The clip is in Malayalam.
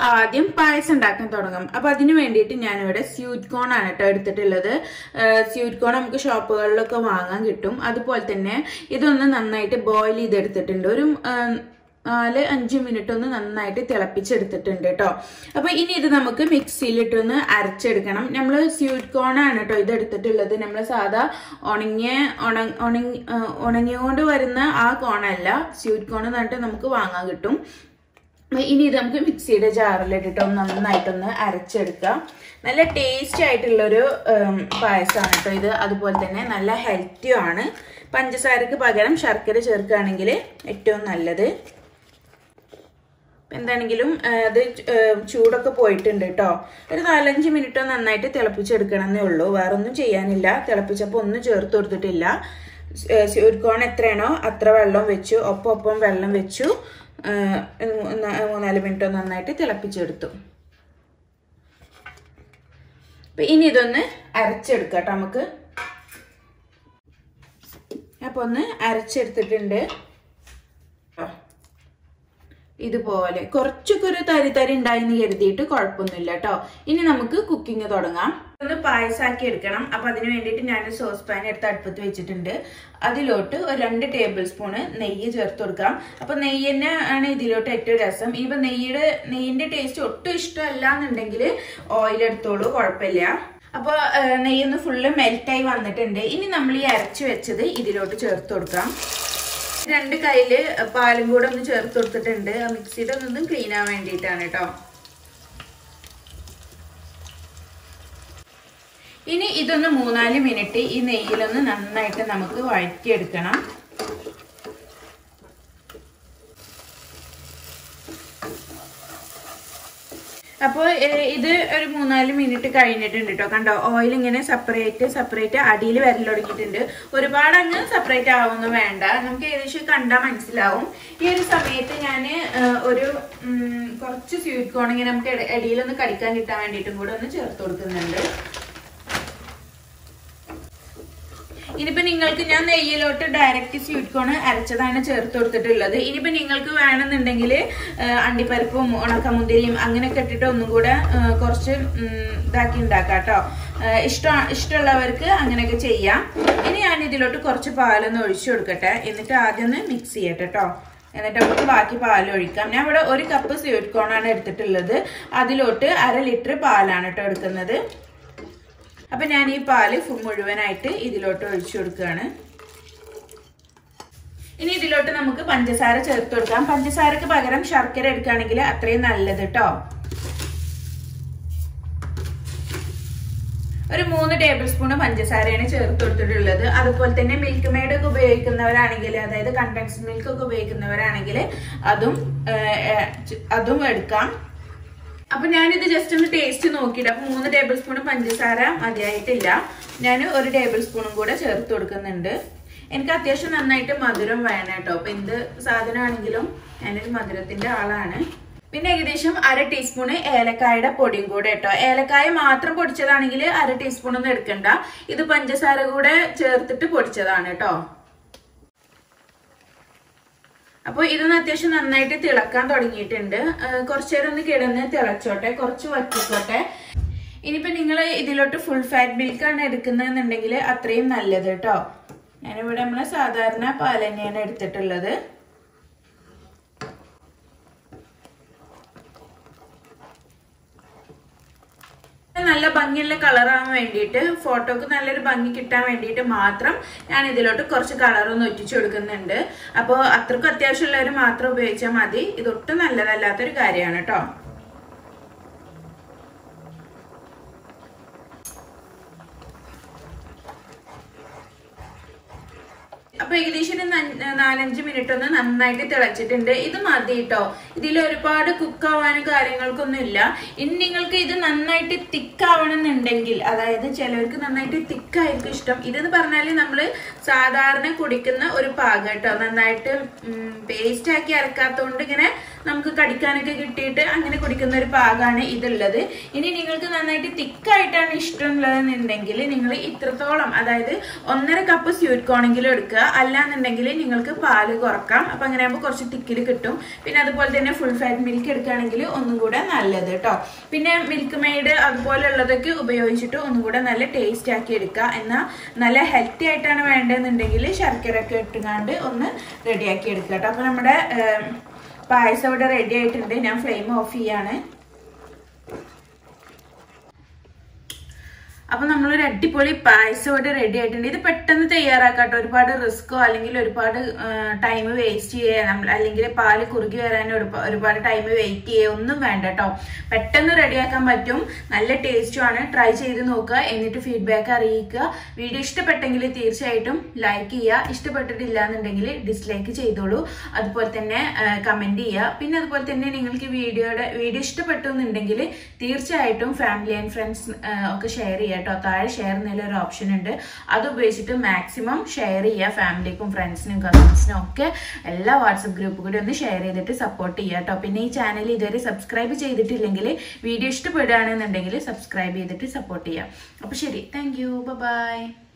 ആദ്യം പായസം ഉണ്ടാക്കാൻ തുടങ്ങാം അപ്പൊ അതിന് വേണ്ടിയിട്ട് ഞാനിവിടെ സ്വീറ്റ് കോൺ ആണ് കേട്ടോ എടുത്തിട്ടുള്ളത് സ്വീറ്റ് കോൺ നമുക്ക് ഷോപ്പുകളിലൊക്കെ വാങ്ങാൻ കിട്ടും അതുപോലെ തന്നെ ഇതൊന്ന് നന്നായിട്ട് ബോയിൽ ചെയ്തെടുത്തിട്ടുണ്ട് ഒരു ആ, നാല് അഞ്ച് മിനിറ്റ് ഒന്ന് നന്നായിട്ട് തിളപ്പിച്ചെടുത്തിട്ടുണ്ട് കേട്ടോ അപ്പൊ ഇനി ഇത് നമുക്ക് മിക്സിയിലിട്ടൊന്ന് അരച്ചെടുക്കണം നമ്മൾ സ്വീറ്റ് കോൺ ആണ് കേട്ടോ ഇത് എടുത്തിട്ടുള്ളത് നമ്മൾ സാധാ ഉണങ്ങിയ ഉണ- ഉണങ്ങി ആ, ഉണങ്ങിയോണ്ട് വരുന്ന ആ കോണല്ല സ്വീറ്റ് കോൺ എന്നിട്ട് നമുക്ക് വാങ്ങാൻ കിട്ടും അപ്പൊ ഇനി ഇത് നമുക്ക് മിക്സിയുടെ ജാറിലിട്ടിട്ട് ഒന്ന് നന്നായിട്ടൊന്ന് അരച്ചെടുക്കാം നല്ല ടേസ്റ്റി ആയിട്ടുള്ളൊരു ഉം, പായസമാണ് കേട്ടോ ഇത് അതുപോലെ തന്നെ നല്ല ഹെൽത്തിയും ആണ് പഞ്ചസാരക്ക് പകരം ശർക്കര ചേർക്കുകയാണെങ്കിൽ ഏറ്റവും നല്ലത് എന്താണെങ്കിലും ആ, അത് ച്- ആ, ചൂടൊക്കെ പോയിട്ടുണ്ട് കേട്ടോ ഒരു നാലഞ്ച് മിനിറ്റ് നന്നായിട്ട് തിളപ്പിച്ചെടുക്കണമെന്നേ ഉള്ളൂ വേറെ ഒന്നും ചെയ്യാനില്ല തിളപ്പിച്ചപ്പോൾ ഒന്നും ചേർത്ത് കൊടുത്തിട്ടില്ല ഒരു കോൺ എത്രയാണോ അത്ര വെള്ളം വെച്ചു ഒപ്പം ഒപ്പം വെള്ളം വെച്ചു ആ, മൂന്ന് മൂന്നാല് മിനിറ്റ് നന്നായിട്ട് തിളപ്പിച്ചെടുത്തു അപ്പൊ ഇനി ഇതൊന്ന് അരച്ചെടുക്കാം കേട്ടോ നമുക്ക് അപ്പൊ ഒന്ന് അരച്ചെടുത്തിട്ടുണ്ട് ഇതുപോലെ കുറച്ചൊക്കെ ഒരു തരി തരി ഉണ്ടായിന്ന് കരുതിയിട്ട് കുഴപ്പമൊന്നുമില്ല കേട്ടോ ഇനി നമുക്ക് കുക്കിംഗ് തുടങ്ങാം ഒന്ന് പായസാക്കി എടുക്കണം അപ്പൊ അതിന് വേണ്ടിയിട്ട് ഞാൻ സോസ് പാൻ എടുത്ത് അടുപ്പത്ത് വെച്ചിട്ടുണ്ട് അതിലോട്ട് ഒരു രണ്ട് ടേബിൾ സ്പൂണ് നെയ്യ് ചേർത്ത് കൊടുക്കാം അപ്പൊ നെയ്യ് തന്നെ ആണ് ഇതിലോട്ട് ഏറ്റവും രസം ഇപ്പൊ നെയ്യുടെ നെയ്യിന്റെ ടേസ്റ്റ് ഒട്ടും ഇഷ്ടമല്ല എന്നുണ്ടെങ്കിൽ ഓയിൽ എടുത്തോളൂ കുഴപ്പമില്ല അപ്പൊ നെയ്യൊന്ന് ഫുള്ള് മെൽറ്റായി വന്നിട്ടുണ്ട് ഇനി നമ്മൾ ഈ അരച്ചു വെച്ചത് ഇതിലോട്ട് ചേർത്ത് കൊടുക്കാം രണ്ട് കയ്യില് പാലും കൂടെ ഒന്ന് ചേർത്ത് കൊടുത്തിട്ടുണ്ട് ആ മിക്സിയുടെ ഒന്നും ക്ലീൻ ആവാൻ വേണ്ടിയിട്ടാണ് കേട്ടോ ഇനി ഇതൊന്ന് മൂന്നാല് മിനിറ്റ് ഈ നെയ്യിലൊന്ന് നന്നായിട്ട് നമുക്ക് വഴറ്റിയെടുക്കണം അപ്പോൾ ഇത് ഒരു മൂന്നാല് മിനിറ്റ് കഴിഞ്ഞിട്ടുണ്ട് കേട്ടോ കണ്ടോ ഓയിൽ ഇങ്ങനെ സെപ്പറേറ്റ് സെപ്പറേറ്റ് അടിയിൽ വരൽ തുടങ്ങിയിട്ടുണ്ട് ഒരുപാട് അങ്ങ് സെപ്പറേറ്റ് ആവുമെന്ന് വേണ്ട നമുക്ക് ഏകദേശം കണ്ടാൽ മനസ്സിലാവും ഈ ഒരു സമയത്ത് ഞാൻ ഒരു ഉം, കുറച്ച് സ്വീറ്റ് കോൺ ഇങ്ങനെ നമുക്ക് ഇട- ഇടയിലൊന്ന് കടിക്കാൻ കിട്ടാൻ വേണ്ടിയിട്ടും കൂടെ ഒന്ന് ചേർത്ത് കൊടുക്കുന്നുണ്ട് ഇനിയിപ്പോ നിങ്ങൾക്ക് ഞാൻ നെയ്യിലോട്ട് ഡയറക്റ്റ് സ്വീറ്റ് കോൺ അരച്ചതാണ് ചേർത്ത് കൊടുത്തിട്ടുള്ളത് ഇനിയിപ്പോ നിങ്ങൾക്ക് വേണമെന്നുണ്ടെങ്കിൽ അണ്ടിപ്പരിപ്പും ഉണക്കമുന്തിരിയും അങ്ങനെയൊക്കെ ഇട്ടിട്ട് ഒന്നും കൂടെ ആ, കുറച്ച് ഉം, ഇതാക്കി ഉണ്ടാക്കാം കേട്ടോ ഇഷ്ടം ഇഷ്ടമുള്ളവർക്ക് അങ്ങനെയൊക്കെ ചെയ്യാം ഇനി ഞാൻ ഇതിലോട്ട് കുറച്ച് പാലൊന്ന് ഒഴിച്ചു കൊടുക്കട്ടെ എന്നിട്ട് ആദ്യം ഒന്ന് മിക്സ് ചെയ്യട്ടെ കേട്ടോ എന്നിട്ട് നമുക്ക് ബാക്കി പാൽ ഒഴിക്കാം ഞാൻ ഇവിടെ ഒരു കപ്പ് സ്വീറ്റ് കോൺ ആണ് എടുത്തിട്ടുള്ളത് അതിലോട്ട് അര ലിറ്റർ പാലാണ് കേട്ടോ എടുക്കുന്നത് അപ്പൊ ഞാൻ ഈ പാല് ഫു- മുഴുവനായിട്ട് ഇതിലോട്ട് ഒഴിച്ചു കൊടുക്കുകയാണ് ഇനി ഇതിലോട്ട് നമുക്ക് പഞ്ചസാര ചേർത്ത് കൊടുക്കാം പഞ്ചസാരക്ക് പകരം ശർക്കര എടുക്കുകയാണെങ്കിൽ അത്രയും നല്ലത് കേട്ടോ ഒരു മൂന്ന് ടേബിൾ സ്പൂൺ പഞ്ചസാരയാണ് ചേർത്ത് കൊടുത്തിട്ടുള്ളത് അതുപോലെ തന്നെ മിൽക്ക് മെയ്ഡ് ഒക്കെ ഉപയോഗിക്കുന്നവരാണെങ്കിൽ അതായത് കണ്ടൻസ് മിൽക്ക് ഒക്കെ ഉപയോഗിക്കുന്നവരാണെങ്കിൽ അതും ഏഹ്, ഏഹ്, ച്- അതും എടുക്കാം അപ്പൊ ഞാനിത് ജസ്റ്റ് ഒന്ന് ടേസ്റ്റ് നോക്കിയിട്ട് അപ്പൊ മൂന്ന് ടേബിൾ സ്പൂൺ പഞ്ചസാര മതിയായിട്ടില്ല ഞാൻ ഒരു ടേബിൾ സ്പൂണും കൂടെ ചേർത്ത് കൊടുക്കുന്നുണ്ട് എനിക്ക് അത്യാവശ്യം നന്നായിട്ട് മധുരം വേണം കേട്ടോ അപ്പൊ എന്ത് സാധനമാണെങ്കിലും ഞാനൊരു മധുരത്തിന്റെ ആളാണ് പിന്നെ ഏകദേശം അര ടീസ്പൂണ് ഏലക്കായുടെ പൊടിയും കൂടെ കേട്ടോ ഏലക്കായ മാത്രം പൊടിച്ചതാണെങ്കിൽ അര ടീസ്പൂൺ ഒന്നും എടുക്കണ്ട ഇത് പഞ്ചസാര കൂടെ ചേർത്തിട്ട് പൊടിച്ചതാണ് കേട്ടോ അപ്പോൾ ഇതൊന്ന് അത്യാവശ്യം നന്നായിട്ട് തിളക്കാൻ തുടങ്ങിയിട്ടുണ്ട് ഏഹ് കുറച്ച് നേരം ഒന്ന് കിടന്ന് തിളച്ചോട്ടെ കുറച്ച് വറ്റിക്കോട്ടെ ഇനിയിപ്പോ നിങ്ങൾ ഇതിലോട്ട് ഫുൾ ഫാറ്റ് മിൽക്കാണ് എടുക്കുന്നതെന്നുണ്ടെങ്കിൽ അത്രയും നല്ലത് കേട്ടോ ഞാനിവിടെ നമ്മളെ സാധാരണ പാൽ തന്നെയാണ് എടുത്തിട്ടുള്ളത് നല്ല ഭംഗിയുള്ള കളറാവാൻ വേണ്ടിയിട്ട് ഫോട്ടോക്ക് നല്ലൊരു ഭംഗി കിട്ടാൻ വേണ്ടിയിട്ട് മാത്രം ഞാൻ ഇതിലോട്ട് കുറച്ച് കളറൊന്ന് ഒറ്റിച്ചു കൊടുക്കുന്നുണ്ട് അപ്പോൾ അത്രക്കും അത്യാവശ്യമുള്ളവർ മാത്രം ഉപയോഗിച്ചാൽ മതി ഇതൊട്ടും നല്ലതല്ലാത്തൊരു കാര്യമാണ് കേട്ടോ അപ്പൊ ഏകദേശം ഒരു നൻ- നാലഞ്ച് മിനിറ്റ് ഒന്ന് നന്നായിട്ട് തിളച്ചിട്ടുണ്ട് ഇത് മതി കേട്ടോ ഇതിൽ ഒരുപാട് കുക്ക് ആവാനും കാര്യങ്ങൾക്കൊന്നും ഇല്ല ഇനി നിങ്ങൾക്ക് ഇത് നന്നായിട്ട് തിക്കാവണം എന്നുണ്ടെങ്കിൽ അതായത് ചിലവർക്ക് നന്നായിട്ട് തിക്കായിരിക്കും ഇഷ്ടം ഇതെന്ന് പറഞ്ഞാൽ നമ്മൾ സാധാരണ കുടിക്കുന്ന ഒരു പാകം കേട്ടോ നന്നായിട്ട് പേസ്റ്റ് ആക്കി അരക്കാത്തതുകൊണ്ട് ഇങ്ങനെ നമുക്ക് കടിക്കാനൊക്കെ കിട്ടിയിട്ട് അങ്ങനെ കുടിക്കുന്ന ഒരു പാകമാണ് ഇതുള്ളത് ഇനി നിങ്ങൾക്ക് നന്നായിട്ട് തിക്കായിട്ടാണ് ഇഷ്ടമുള്ളതെന്നുണ്ടെങ്കിൽ നിങ്ങൾ ഇത്രത്തോളം അതായത് ഒന്നര കപ്പ് സ്വീറ്റ് കോണെങ്കിലും എടുക്കുക അല്ലാന്നുണ്ടെങ്കിൽ നിങ്ങൾക്ക് പാല് കുറക്കാം അപ്പം അങ്ങനെ ആകുമ്പോൾ കുറച്ച് തിക്കിൽ കിട്ടും പിന്നെ അതുപോലെ തന്നെ ഫുൾ ഫാറ്റ് മിൽക്ക് എടുക്കുകയാണെങ്കിൽ ഒന്നും കൂടെ നല്ലത് കേട്ടോ പിന്നെ മിൽക്ക് മെയ്ഡ് അതുപോലെയുള്ളതൊക്കെ ഉപയോഗിച്ചിട്ട് ഒന്നും കൂടെ നല്ല ടേസ്റ്റ് ആക്കി എടുക്കുക എന്നാൽ നല്ല ഹെൽത്തി ആയിട്ടാണ് വേണ്ടതെന്നുണ്ടെങ്കിൽ ശർക്കര ഒക്കെ ഇട്ടുകൊണ്ട് ഒന്ന് റെഡിയാക്കി എടുക്കുക കേട്ടോ അപ്പോൾ നമ്മുടെ ഏം, പായസം ഇവിടെ റെഡി ആയിട്ടുണ്ട് ഞാൻ ഫ്ലെയിം ഓഫ് ചെയ്യാണ് അപ്പൊ നമ്മളൊരു അടിപൊളി പായസം ഇവിടെ റെഡി ആയിട്ടുണ്ട് ഇത് പെട്ടെന്ന് തയ്യാറാക്കാട്ടോ ഒരുപാട് റിസ്ക്കോ അല്ലെങ്കിൽ ഒരുപാട് ടൈം വേസ്റ്റ് ചെയ്യുക നമ്മൾ അല്ലെങ്കിൽ പാല് കുറുകി വരാൻ ഒരുപ- ഒരുപാട് ടൈം വെയിറ്റ് ചെയ്യുക ഒന്നും വേണ്ട കേട്ടോ പെട്ടെന്ന് റെഡിയാക്കാൻ പറ്റും നല്ല ടേസ്റ്റുമാണ് ട്രൈ ചെയ്ത് നോക്കുക എന്നിട്ട് ഫീഡ്ബാക്ക് അറിയിക്കുക വീഡിയോ ഇഷ്ടപ്പെട്ടെങ്കിൽ തീർച്ചയായിട്ടും ലൈക്ക് ചെയ്യുക ഇഷ്ടപ്പെട്ടിട്ടില്ല എന്നുണ്ടെങ്കിൽ ഡിസ്ലൈക്ക് ചെയ്തോളൂ അതുപോലെ തന്നെ കമന്റ് ചെയ്യുക പിന്നെ അതുപോലെ തന്നെ നിങ്ങൾക്ക് വീഡിയോയുടെ വീഡിയോ ഇഷ്ടപ്പെട്ടു എന്നുണ്ടെങ്കിൽ തീർച്ചയായിട്ടും ഫാമിലി ആൻഡ് ഫ്രണ്ട്സ് ഒക്കെ ഷെയർ ചെയ്യുക കേട്ടോ താഴെ ഷെയർ എന്നുള്ള ഒരു ഓപ്ഷൻ ഉണ്ട് അത് ഉപയോഗിച്ചിട്ട് മാക്സിമം ഷെയർ ചെയ്യുക ഫാമിലിക്കും ഫ്രണ്ട്സിനും കസിൻസിനും ഒക്കെ എല്ലാ വാട്സപ്പ് ഗ്രൂപ്പ് കൂടി ഒന്ന് ഷെയർ ചെയ്തിട്ട് സപ്പോർട്ട് ചെയ്യുക കേട്ടോ പിന്നെ ഈ ചാനൽ ഇതുവരെ സബ്സ്ക്രൈബ് ചെയ്തിട്ടില്ലെങ്കിൽ വീഡിയോ ഇഷ്ടപ്പെടുകയാണെന്നുണ്ടെങ്കിൽ സബ്സ്ക്രൈബ് ചെയ്തിട്ട് സപ്പോർട്ട് ചെയ്യുക അപ്പോൾ ശരി താങ്ക് യു ബൈ